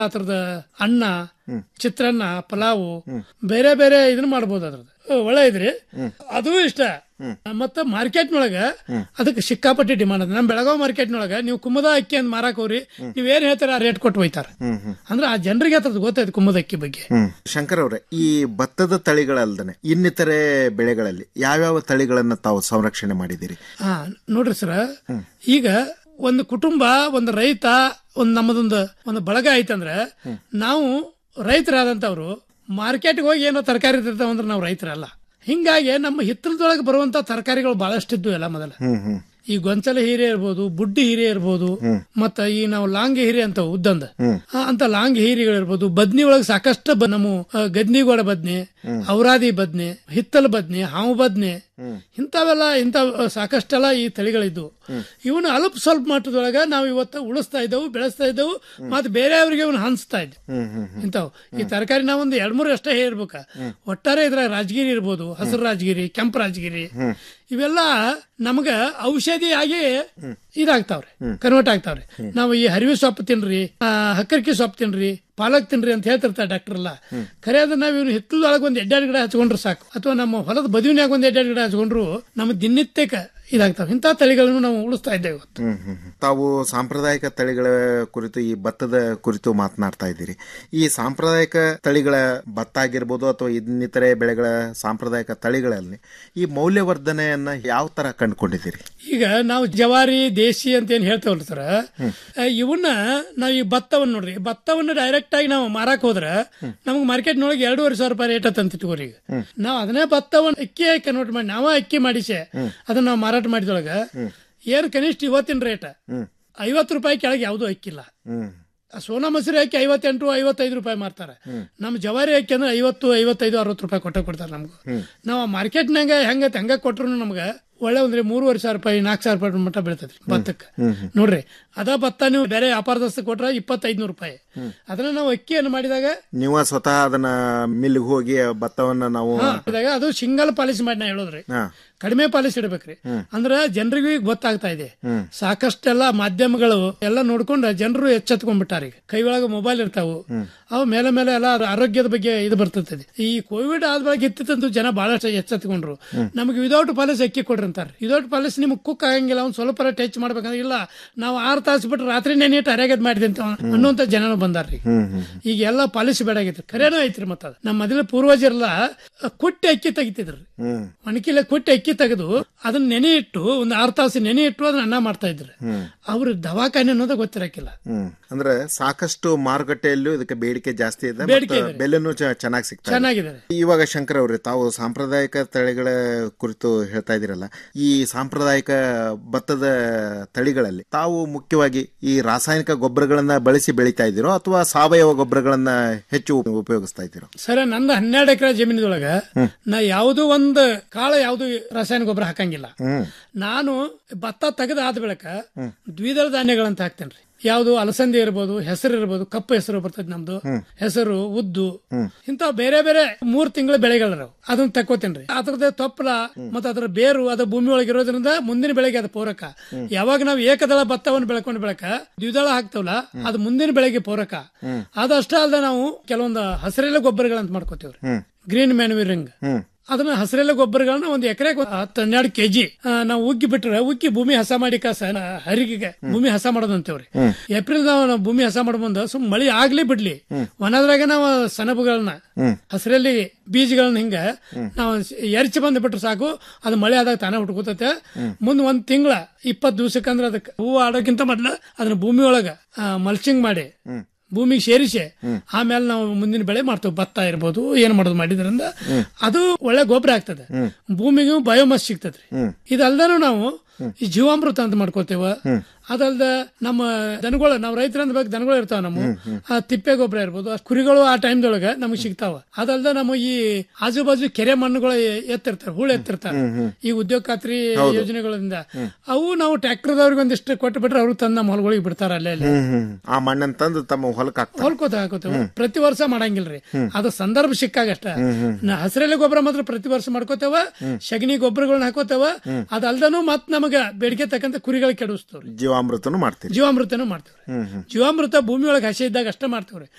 ಅದ್ರದ ಅನ್ನ ಚಿತ್ರಾನ್ನ ಪಲಾವು ಬೇರೆ ಬೇರೆ ಇದನ್ನ ಮಾಡ್ಬೋದು ಅದ್ರದ್ದು ಅ, ಒಳ್ಳೆ ಇದ್ರಿ ಅದು ಇಷ್ಟ ಮತ್ತ ಮಾರ್ಕೆಟ್ನೊಳಗ ಅದಕ್ಕೆ ಸಿಕ್ಕಾಪಟ್ಟಿ ಡಿಮಾಂಡ್ ಅದ ನಮ್ಮ ಬೆಳಗಾವ್ ಮಾರ್ಕೆಟ್ನೊಳಗ ನೀವು ಕುಮ್ಮದ ಅಕ್ಕಿ ಅಂತ ಮಾರಾಕ್ ಹೋಗ್ರಿ ನೀವ್ ಏನ್ ಹೇಳ್ತಾರ ಆ ರೇಟ್ ಕೊಟ್ಟು ಹೋಯ್ತಾರ ಅಂದ್ರೆ ಆ ಜನರಿಗೆ ಅದ್ರದ್ದು ಗೊತ್ತಾಯ್ತು ಕುಮ್ಮದ ಅಕ್ಕಿ ಬಗ್ಗೆ ಹ್ಮ್ ಶಂಕರ್ ಅವರೇ ಈ ಭತ್ತದ ತಳಿಗಳಲ್ದನೆ ಇನ್ನಿತರೆ ಬೆಳೆಗಳಲ್ಲಿ ಯಾವ್ಯಾವ ತಳಿಗಳನ್ನ ತಾವು ಸಂರಕ್ಷಣೆ ಮಾಡಿದಿರಿ ಹಾ ನೋಡ್ರಿ ಸರ ಈಗ ಒಂದು ಕುಟುಂಬ ಒಂದು ರೈತ ಒಂದು ನಮ್ಮದೊಂದು ಒಂದು ಬಳಗ ಐತಂದ್ರೆ ನಾವು ರೈತರಾದಂತವ್ರು ಮಾರ್ಕೆಟ್ಗೆ ಹೋಗಿ ಏನೋ ತರಕಾರಿ ತಿಂತಾವ ಅಂದ್ರೆ ನಾವು ರೈತರಲ್ಲ ಹಿಂಗಾಗಿ ನಮ್ಮ ಹಿತ್ತಲದೊಳಗೆ ಬರುವಂತ ತರಕಾರಿಗಳು ಬಹಳಷ್ಟಿದ್ವು ಎಲ್ಲ ಮೊದಲ ಹ್ಮ್ ಹ್ಮ್ ಈ ಗೊಂಚಲ ಹೀರೆ ಇರ್ಬೋದು ಬುಡ್ಡಿ ಹೀರೆ ಇರ್ಬೋದು ಮತ್ತ ಈ ನಾವು ಲಾಂಗ್ ಹೀರೆ ಅಂತ ಉದ್ದಂದ ಆ, ಅಂತ ಲಾಂಗ್ ಹೀರೆಗಳಿರ್ಬೋದು ಬದ್ನಿ ಒಳಗೆ ಸಾಕಷ್ಟು ಬ- ನಮ್ಮ ಆ, ಗದ್ನಿಗೋಡ ಬದ್ನಿ ಔರಾದಿ ಬದ್ನಿ ಹಿತ್ತಲ ಬದ್ನಿ ಹಾವು ಬದ್ನಿ ಇಂಥವೆಲ್ಲ ಇಂಥ ಸಾಕಷ್ಟೆಲ್ಲ ಈ ತಳಿಗಳಿದ್ವು ಇವನು ಅಲ್ಪ ಸ್ವಲ್ಪ ಮಟ್ಟದೊಳಗ ನಾವು ಇವತ್ತು ಉಳಿಸ್ತಾ ಇದ್ದವು ಬೆಳೆಸ್ತಾ ಇದ್ದವು ಮತ್ತೆ ಬೇರೆಯವ್ರಿಗೆ ಇವನು ಹಂಚ್ತಾ ಇದ್ವು ಇಂಥವು ಈ ತರಕಾರಿ ನಾವೊಂದು ಎರಡ್ ಮೂರು ಅಷ್ಟೇ ಹೇಳ್ಬೇಕ ಒಟ್ಟಾರೆ ಇದ್ರಾಗ ರಾಜಗಿರಿ ಇರ್ಬೋದು ಹಸಿರು ರಾಜಗಿರಿ ಕೆಂಪು ರಾಜಗಿರಿ ಇವೆಲ್ಲ ನಮಗ ಔಷಧಿಯಾಗಿ ಇದಾಗ್ತಾವ್ರಿ ಕನ್ವರ್ಟ್ ಆಗ್ತಾವ್ರಿ ನಾವು ಈ ಹರಿವಿ ಸೊಪ್ಪು ತಿನ್ರಿ ಆ, ಹಕ್ಕರ್ಕಿ ಸೊಪ್ಪು ತಿನ್ರಿ ಪಾಲಕ್ ತಿನ್ರಿ ಅಂತ ಹೇಳ್ತಿರ್ತಾರೆ ಡಾಕ್ಟರ್ ಎಲ್ಲ ಖರೆ ಅದ್ರ ನಾವು ಇವ್ನು ಹಿತ್ತಲದೊಳಗೆ ಒಂದು ಎಡ್ಡಾಡ್ ಗಿಡ ಹಚ್ಕೊಂಡ್ರೆ ಸಾಕು ಅಥವಾ ನಮ್ಮ ಹೊಲದ ಬದುವಿನ್ಯಾಗ ಒಂದು ಎಡ್ಡಾಡ್ ಗಿಡ ಹಚ್ಕೊಂಡ್ರು ನಮ್ಮ ದಿನನಿತ್ಯಕ್ಕೆ ಇದಾಗ್ತಾವ ಇಂಥ ತಳಿಗಳನ್ನು ನಾವು ಉಳಿಸ್ತಾ ಇದ್ದೇವೆ ಇವತ್ತು ಹ್ಮ್ ಹ್ಮ್ ಹ್ಮ್. ತಾವು ಸಾಂಪ್ರದಾಯಿಕ ತಳಿಗಳ ಕುರಿತು ಈ ಭತ್ತದ ಕುರಿತು ಮಾತನಾಡ್ತಾ ಇದ್ದೀರಿ ಈ ಸಾಂಪ್ರದಾಯಿಕ ತಳಿಗಳ ಭತ್ತ ಆಗಿರ್ಬೋದು ಅಥವಾ ಇನ್ನಿತರೆ ಬೆಳೆಗಳ ಸಾಂಪ್ರದಾಯಿಕ ತಳಿಗಳಲ್ಲಿ ಈ ಮೌಲ್ಯವರ್ಧನೆಯನ್ನ ಯಾವ ತರ ಕಂಡುಕೊಂಡಿದ್ದೀರಿ ಈಗ ನಾವು ಜವಾರಿ ದೇಶಿ ಅಂತ ಏನ್ ಹೇಳ್ತೇವಲ್ಲ ಸರ್ ಇವನ್ನ ನಾವು ಈ ಭತ್ತವನ್ನ ನೋಡ್ರಿ ಭತ್ತವನ್ನ ಡೈರೆಕ್ಟ್ ಆಗಿ ನಾವು ಮಾರಾಕ್ ಹೋದ್ರ ನಮ್ಗೆ ಮಾರ್ಕೆಟ್ ನೊಳಗೆ ಎರಡೂವರೆ ಸಾವಿರ ರೂಪಾಯಿ ರೇಟ್ ಅಂತ ಇಟ್ಕೋರಿ ಈಗ ನಾವು ಅದನ್ನೇ ಭತ್ತವನ್ನ ಅಕ್ಕಿ ಕನ್ವರ್ಟ್ ಮಾಡಿ ನಾವ ಅಕ್ಕಿ ಮಾಡಿಸಿ ಅದನ್ನ ನಾವು ಮಾರಾಟ ಮಾಡಿದೊಳಗ ಏನ್ ಕನಿಷ್ಠ ಇವತ್ತಿನ ರೇಟ್ ಐವತ್ತು ರೂಪಾಯಿ ಕೆಳಗೆ ಯಾವ್ದು ಅಕ್ಕಿಲ್ಲ ಹ್ಮ್ ಆ ಸೋನಾ ಮಸೂರಿ ಅಕ್ಕಿ ಐವತ್ತೆಂಟು ಐವತ್ತೈದು ರೂಪಾಯಿ ಮಾರ್ತಾರೆ ನಮ್ಮ ಜವಾರಿ ಅಕ್ಕಿ ಅಂದ್ರೆ ಐವತ್ತು ಐವತ್ತೈದು ಅರವತ್ತು ರೂಪಾಯಿ ಕೊಟ್ಟ ಕೊಡ್ತಾರೆ ನಮ್ಗೆ ನಾವು ಮಾರ್ಕೆಟ್ನಾಗ ಹೆಂಗೈತೆ ಹಂಗ ಕೊಟ್ರು ನಮ್ಗೆ ಒಳ್ಳೆ ಒಂದ್ರಿ ಮೂರುವರೆ ಸಾವಿರ ರೂಪಾಯಿ ನಾಲ್ಕು ಸಾವಿರ ರೂಪಾಯಿ ಮಟ್ಟ ಬೀಳ್ತೈತಿ ಭತ್ತಕ್ಕೆ ನೋಡ್ರಿ ಅದ ಭತ್ತ ನೀವು ಬೇರೆ ವ್ಯಾಪಾರದಸ್ತ ಕೊಟ್ರ ಇಪ್ಪತ್ತೈದು ರೂಪಾಯಿ ಅದನ್ನ ನಾವು ಅಕ್ಕಿಯನ್ನು ಮಾಡಿದಾಗ ನೀವ ಸ್ವತಃ ಅದನ್ನ ಮಿಲ್ಗೆ ಹೋಗಿ ಆ ಭತ್ತವನ್ನ ನಾವು ಹಾ, ಮಾಡಿದಾಗ ಅದು ಸಿಂಗಲ್ ಪಾಲಿಸಿ ಮಾಡಿ ನಾ ಹೇಳೋದ್ರಿ ಹಾ ಕಡಿಮೆ ಪಾಲಿಸಿ ಇಡ್ಬೇಕ್ರಿ ಅಂದ್ರ ಜನರಿಗೂ ಈಗ ಗೊತ್ತಾಗ್ತಾ ಇದೆ ಸಾಕಷ್ಟೆಲ್ಲ ಮಾಧ್ಯಮಗಳು ಎಲ್ಲ ನೋಡ್ಕೊಂಡು ಜನರು ಎಚ್ಚೆತ್ಕೊಂಡ್ಬಿಟ್ಟಾರ ಈಗ ಕೈ ಒಳಗೆ ಮೊಬೈಲ್ ಇರ್ತಾವು ಅವು ಮೇಲೆ ಮೇಲೆ ಎಲ್ಲ ಅದ್ರ ಆರೋಗ್ಯದ ಬಗ್ಗೆ ಇದು ಬರ್ತದೆ ಈ ಕೋವಿಡ್ ಆದ ಬಳಕ ಇತ್ತಿತ್ತಂತೂ ಜನ ಬಹಳಷ್ಟು ಎಚ್ಚೆತ್ಕೊಂಡ್ರು ನಮಗೆ ವಿದೌಟ್ ಪಾಲಿಸಿ ಅಕ್ಕಿ ಕೊಡ್ರಿ ಅಂತಾರೆ ವಿದೌಟ್ ಪಾಲಿಸಿ ನಿಮ್ಗೆ ಕುಕ್ ಆಗಂಗಿಲ್ಲ ಒಂದ್ ಸ್ವಲ್ಪ ಟಚ್ ಮಾಡ್ಬೇಕಂದ್ರೆ ಇಲ್ಲ ನಾವು ಆರು ತಾಸು ಬಿಟ್ಟು ರಾತ್ರಿ ನೆನೆ ಅರೆಗದ್ ಮಾಡಿದೆ ಅಂತ ಅನ್ನುವಂತ ಜನನು ಬಂದಾರ್ರಿ ಈಗ ಎಲ್ಲ ಪಾಲಿಸಿ ಬೇಡ ಆಗೈತ್ರಿ ಖರೇನೂ ಐತ್ರಿ ಮತ್ತ ಅದು. ನಮ್ಮ ಮೊದಲ ಪೂರ್ವಜರೆಲ್ಲ ಕುಟ್ಟಿ ಅಕ್ಕಿ ತೆಗಿತಿದ್ರಿ ಹ್ಮ್ ಒಣಕಿಲೆ ಕುಟ್ಟಿ ಅಕ್ಕಿ ತೆಗೆದು ಅದನ್ನ ನೆನೆ ಇಟ್ಟು ಒಂದು ಆರು ತಾಸು ನೆನೆ ಇಟ್ಟು ಅದನ್ನ ಅನ್ನ ಮಾಡ್ತಾ ಇದ್ರು ಅವ್ರ ದವಾಖಾನೆ ಅನ್ನೋದು ಗೊತ್ತಿರಕ್ಕಿಲ್ಲ ಹ್ಮ್ ಅಂದ್ರೆ ಸಾಕಷ್ಟು ಮಾರುಕಟ್ಟೆಯಲ್ಲೂ ಇದಕ್ಕೆ ಬೇಡಿಕೆ ಜಾಸ್ತಿ ಇದೆ ಬೇಡಿಕೆ ಮತ್ತು ಇದೆ. ಬೆಲೆನೂ ಚ- ಚೆನ್ನಾಗಿ ಸಿಗ್ತಾ ಇದೆ. ಚೆನ್ನಾಗಿದೆ ಇವಾಗ ಶಂಕರ್ ಅವ್ರೆ ತಾವು ಸಾಂಪ್ರದಾಯಿಕ ತಳಿಗಳ ಕುರಿತು ಹೇಳ್ತಾ ಇದೀರಲ್ಲ ಈ ಸಾಂಪ್ರದಾಯಿಕ ಭತ್ತದ ತಳಿಗಳಲ್ಲಿ ತಾವು ಮುಖ್ಯವಾಗಿ ಈ ರಾಸಾಯನಿಕ ಗೊಬ್ಬರಗಳನ್ನ ಬಳಸಿ ಬೆಳಿತಾ ಇದ್ದೀರೋ ಅಥವಾ ಸಾವಯವ ಗೊಬ್ಬರಗಳನ್ನ ಹೆಚ್ಚು ಉಪಯೋಗಿಸ್ತಾ ಇದ್ದೀರೋ ಸರ್ ನಂದು ಹನ್ನೆರಡು ಎಕರೆ ಜಮೀನದೊಳಗ ನಾ ಯಾವ್ದು ಒಂದು ಕಾಳ ಯಾವ್ದು ರಾಸಾಯನಿಕ ಗೊಬ್ಬರ ಹಾಕಂಗಿಲ್ಲ ಹ್ಮ್ ನಾನು ಭತ್ತ ತೆಗೆದ ಆದ ಬಳಿಕ ದ್ವಿದಳ ಧಾನ್ಯಗಳಂತ ಹಾಕ್ತೇನ್ರಿ ಯಾವ್ದು ಅಲಸಂದಿ ಇರ್ಬೋದು ಹೆಸರು ಇರ್ಬೋದು ಕಪ್ಪು ಹೆಸರು ಬರ್ತದೆ ನಮ್ದು ಹೆಸರು ಉದ್ದು ಇಂತ ಬೇರೆ ಬೇರೆ ಮೂರ್ ತಿಂಗಳ ಬೆಳೆಗಳವು ಅದನ್ನ ತಕ್ಕೋತೇನ್ರಿ ಅದ್ರದ್ದು ತೊಪ್ಪಲ ಮತ್ತೆ ಅದ್ರ ಬೇರು ಅದು ಭೂಮಿ ಒಳಗೆ ಇರೋದ್ರಿಂದ ಮುಂದಿನ ಬೆಳೆಗೆ ಅದು ಪೂರಕ ಯಾವಾಗ ನಾವು ಏಕದಳ ಭತ್ತವನ್ನು ಬೆಳ್ಕೊಂಡು ಬೆಳಕ ದ್ವಿದಳ ಹಾಕ್ತವಲ್ಲ ಅದು ಮುಂದಿನ ಬೆಳೆಗೆ ಪೂರಕ ಅದಷ್ಟೇ ಅಲ್ಲದೆ ನಾವು ಕೆಲವೊಂದು ಹಸಿರೆಲೆ ಗೊಬ್ಬರಗಳಂತ ಮಾಡ್ಕೋತೀವ್ರಿ ಗ್ರೀನ್ ಮ್ಯಾನ್ಯೂರಿಂಗ್ ಹ್ಮ್ ಅದನ್ನ ಹಸಿರೆಲೆ ಗೊಬ್ಬರಗಳನ್ನ ಒಂದು ಎಕರೆಗೆ ಹತ್ತು ಹನ್ನೆರಡು ಕೆಜಿ ನಾವು ಉಗ್ಗಿ ಬಿಟ್ರೆ ಉಗ್ಗಿ ಭೂಮಿ ಹಸ ಮಾಡಿ ಕಾಸ ಹರಿಗೆಗೆ ಭೂಮಿ ಹಸ ಮಾಡೋದಂತೇವ್ರಿ ಏಪ್ರಿಲ್ ನಾವು ಭೂಮಿ ಹಸ ಮಾಡೋ ಮುಂದೆ ಸುಮ್ ಮಳಿ ಆಗ್ಲಿ ಬಿಡ್ಲಿ ಒಣದ್ರಾಗ ನಾವು ಸೆಣಬುಗಳನ್ನ ಹಸಿರಲ್ಲಿ ಬೀಜಗಳನ್ನ ಹಿಂಗ ನಾವು ಎರ್ಚಿ ಬಂದ್ ಬಿಟ್ರೆ ಸಾಕು ಅದು ಮಳೆ ಆದಾಗ ತಾನೇ ಹುಟ್ಕೋತೈತೆ ಮುಂದ್ ಒಂದ್ ತಿಂಗಳ ಇಪ್ಪತ್ ದಿವ್ಸಕ್ಕಂದ್ರ ಅದಕ್ಕೆ ಹೂವು ಆಡೋಕ್ಕಿಂತ ಮೊದ್ಲ ಅದನ್ನ ಭೂಮಿ ಒಳಗ ಮಲ್ಚಿಂಗ್ ಮಾಡಿ ಭೂಮಿಗೆ ಸೇರಿಸಿ ಆಮೇಲೆ ನಾವು ಮುಂದಿನ ಬೆಳೆ ಮಾಡ್ತೇವೆ ಭತ್ತ ಇರ್ಬೋದು ಏನ್ ಮಾಡೋದು ಮಾಡಿದ್ರಿಂದ ಅದು ಒಳ್ಳೆ ಗೊಬ್ಬರ ಆಗ್ತದೆ ಭೂಮಿಗೂ ಬಯೋಮಸ್ ಸಿಗ್ತದ್ರಿ ಇದಲ್ದನು ನಾವು ಈ ಜೀವಾಮೃತ ಅಂತ ಮಾಡ್ಕೋತೇವ ಅದಲ್ದ ನಮ್ಮ ದನಗಳು ನಾವು ರೈತರಂದ ಬಗ್ಗೆ ದನಗಳು ಇರ್ತಾವ ನಮ್ಮ ಆ ತಿಪ್ಪೆ ಗೊಬ್ಬರ ಇರ್ಬೋದು ಆ ಕುರಿಗಳು ಆ ಟೈಮ್ದೊಳಗ ನಮಗ್ ಸಿಗ್ತಾವ ಅದಲ್ದ ನಮ್ಮ ಈ ಆಜು ಬಾಜು ಕೆರೆ ಮಣ್ಣುಗಳು ಎತ್ತಿರ್ತಾರೆ ಹೂಳು ಎತ್ತಿರ್ತಾರೆ ಈ ಉದ್ಯೋಗ ಖಾತ್ರಿ ಯೋಜನೆಗಳಿಂದ ಅವು ನಾವು ಟ್ರ್ಯಾಕ್ಟರ್ದವ್ರಿಗೆ ಒಂದಿಷ್ಟು ಕೊಟ್ಟು ಬಿಟ್ರೆ ಅವರು ತಂದು ನಮ್ಮ ಹೊಲಗಳಿಗೆ ಬಿಡ್ತಾರ ಅಲ್ಲೇ ಅಲ್ಲೇ ಹ್ಮ್ ಹ್ಮ್ ಆ ಮಣ್ಣನ್ ತಂದು ತಮ್ಮ ಹೊಲಕ್ಕೆ ಹಾಕ್ತಾರೆ ಹೊಲ್ಕೋತ ಹಾಕೋತೇವೆ ಪ್ರತಿ ವರ್ಷ ಮಾಡಂಗಿಲ್ರಿ ಅದು ಸಂದರ್ಭ ಸಿಕ್ಕಾಗಷ್ಟ ನಾ ಹಸಿರೆಲೆ ಗೊಬ್ಬರ ಮಾತ್ರ ಪ್ರತಿ ವರ್ಷ ಮಾಡ್ಕೋತೇವ ಸಗಣಿ ಗೊಬ್ಬರಗಳನ್ನ ಹಾಕೋತೇವ ಅದಲ್ದನು ಮತ್ ನಮ್ಮ ನಮಗ ಬೇಡಿಕೆ ತಕ್ಕಂತ ಕುರಿಗಳು ಕೆಡಿಸ್ತವ್ರಿ ಜೀವಾಮೃತನು ಮಾಡ್ತೀರಿ ಜೀವಾಮೃತನೂ ಮಾಡ್ತೇವ್ರಿ ಹ್ಮ್ ಹ್ಮ್ ಜೀವಾಮೃತ ಭೂಮಿ ಒಳಗೆ ಹಸೆ ಇದ್ದಾಗ ಅಷ್ಟೇ ಮಾಡ್ತೇವ್ರಿ